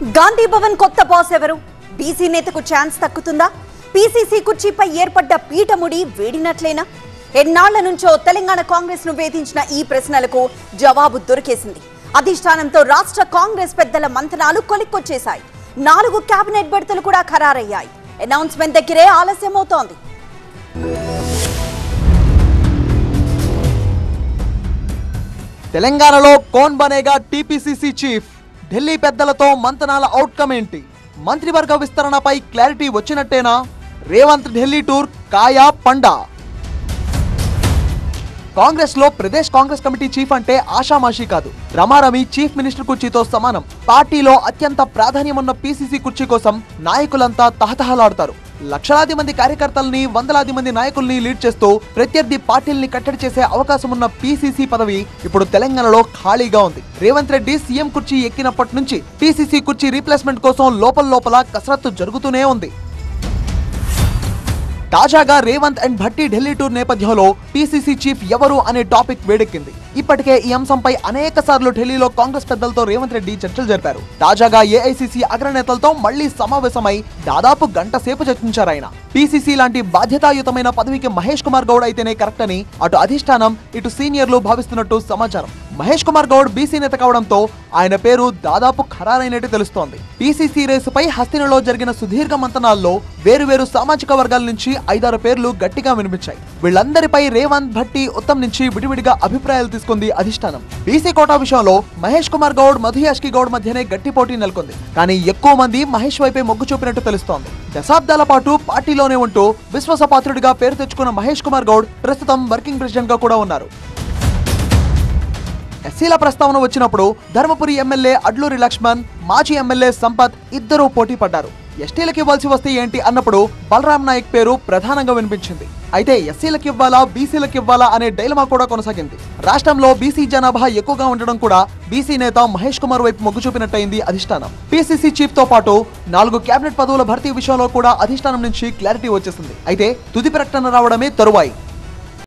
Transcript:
గాంధీ భవన్ కొత్త బాస్ ఎవరు బీసీ నేతకు ఛాన్స్ తక్కుతుందా పీసీసీ కుర్చీపై ఏర్పడ్డ పీఠముడి వేడినట్లేనా ఎన్నాళ్ల నుంచో తెలంగాణ కాంగ్రెస్ ను వేధించిన ఈ ప్రశ్నలకు జవాబు దొరికేసింది అధిష్టానంతో రాష్ట్ర కాంగ్రెస్ పెద్దల మంతనాలు కొలిక్కొచ్చేశాయి నాలుగు కేబినెట్ బెడతలు కూడా ఖరారయ్యాయి అనౌన్స్మెంట్ దగ్గరే ఆలస్యమవుతోంది తెలంగాణలో కోన్ బనేగా టీపీసీసీ చీఫ్ ఢిల్లీ పెద్దలతో మంతనాల అవుట్కమ్ ఏంటి మంత్రివర్గ విస్తరణపై క్లారిటీ వచ్చినట్టేనా రేవంత్ ఢిల్లీ టూర్ కాయా పండా కాంగ్రెస్ లో ప్రదేశ్ కాంగ్రెస్ కమిటీ చీఫ్ అంటే ఆషామాషీ కాదు రమారమి చీఫ్ మినిస్టర్ కుర్చీతో సమానం పార్టీలో అత్యంత ప్రాధాన్యమున్న పీసీసీ కుర్చీ కోసం నాయకులంతా తహతహలాడతారు లక్షలాది మంది కార్యకర్తల్ని వందలాది మంది నాయకుల్ని లీడ్ చేస్తూ ప్రత్యర్థి పార్టీల్ని కట్టడి చేసే అవకాశం ఉన్న పీసీసీ పదవి ఇప్పుడు తెలంగాణలో ఖాళీగా ఉంది రేవంత్ రెడ్డి సీఎం కుర్చీ ఎక్కినప్పటి నుంచి పీసీసీ కుర్చీ రీప్లేస్మెంట్ కోసం లోపల లోపల కసరత్తు జరుగుతూనే ఉంది తాజాగా రేవంత్ అండ్ భట్టి ఢిల్లీ టూర్ నేపథ్యంలో పీసీసీ చీఫ్ ఎవరు అనే టాపిక్ వేడెక్కింది ఇప్పటికే ఈ అంశంపై అనేక సార్లు ఢిల్లీలో కాంగ్రెస్ పెద్దలతో రేవంత్ రెడ్డి చర్చలు జరిపారు తాజాగా ఏఐసీసీ అగ్రనేతలతో మళ్లీ సమావేశమై దాదాపు గంట సేపు చర్చించారు ఆయన పీసీసీ లాంటి బాధ్యతాయుతమైన పదవికి మహేష్ కుమార్ గౌడ్ అయితేనే కరెక్ట్ అని అటు అధిష్టానం ఇటు సీనియర్లు భావిస్తున్నట్టు సమాచారం మహేష్ కుమార్ గౌడ్ బీసీ నేత కావడంతో ఆయన పేరు దాదాపు ఖరారైనట్టు తెలుస్తోంది పీసీసీ రేసుపై హస్తినలో జరిగిన సుదీర్ఘ మంతనాల్లో వేరువేరు సామాజిక వర్గాల నుంచి ఐదారు పేర్లు గట్టిగా వినిపించాయి వీళ్ళందరిపై రేవంత్ భట్టి ఉత్తమ్ నుంచి విడివిడిగా అభిప్రాయాలు తీసుకుంది అధిష్టానం బీసీ కోటా విషయంలో మహేష్ కుమార్ గౌడ్ మధు యాష్కి గౌడ్ మధ్యనే గట్టి పోటీ నెలకొంది కానీ ఎక్కువ మంది మహేష్ వైపే మొగ్గు చూపినట్టు తెలుస్తోంది దశాబ్దాల పాటు పార్టీలోనే ఉంటూ విశ్వాసపాత్రుడిగా పేరు తెచ్చుకున్న మహేష్ కుమార్ గౌడ్ ప్రస్తుతం వర్కింగ్ ప్రెసిడెంట్ గా కూడా ఉన్నారు ఎస్సీల ప్రస్తావన వచ్చినప్పుడు ధర్మపురి ఎమ్మెల్యే అడ్లూరి లక్ష్మణ్ మాజీ ఎమ్మెల్యే సంపత్ ఇద్దరూ పోటీ పడ్డారు ఎస్టీలకు ఇవ్వాల్సి వస్తే ఏంటి అన్నప్పుడు బలరాం నాయక్ పేరు ప్రధానంగా వినిపించింది అయితే ఎస్సీలకు ఇవ్వాలా బీసీలకు ఇవ్వాలా అనే డైలమా కూడా కొనసాగింది రాష్ట్రంలో బీసీ జనాభా ఎక్కువగా ఉండడం కూడా బీసీ నేత మహేష్ కుమార్ వైపు మొగ్గు చూపినట్టయింది అధిష్టానం పీసీసీ చీఫ్ తో పాటు నాలుగు కేబినెట్ పదవుల భర్తీ విషయంలో కూడా అధిష్టానం నుంచి క్లారిటీ వచ్చేసింది అయితే తుది ప్రకటన రావడమే తరువాయి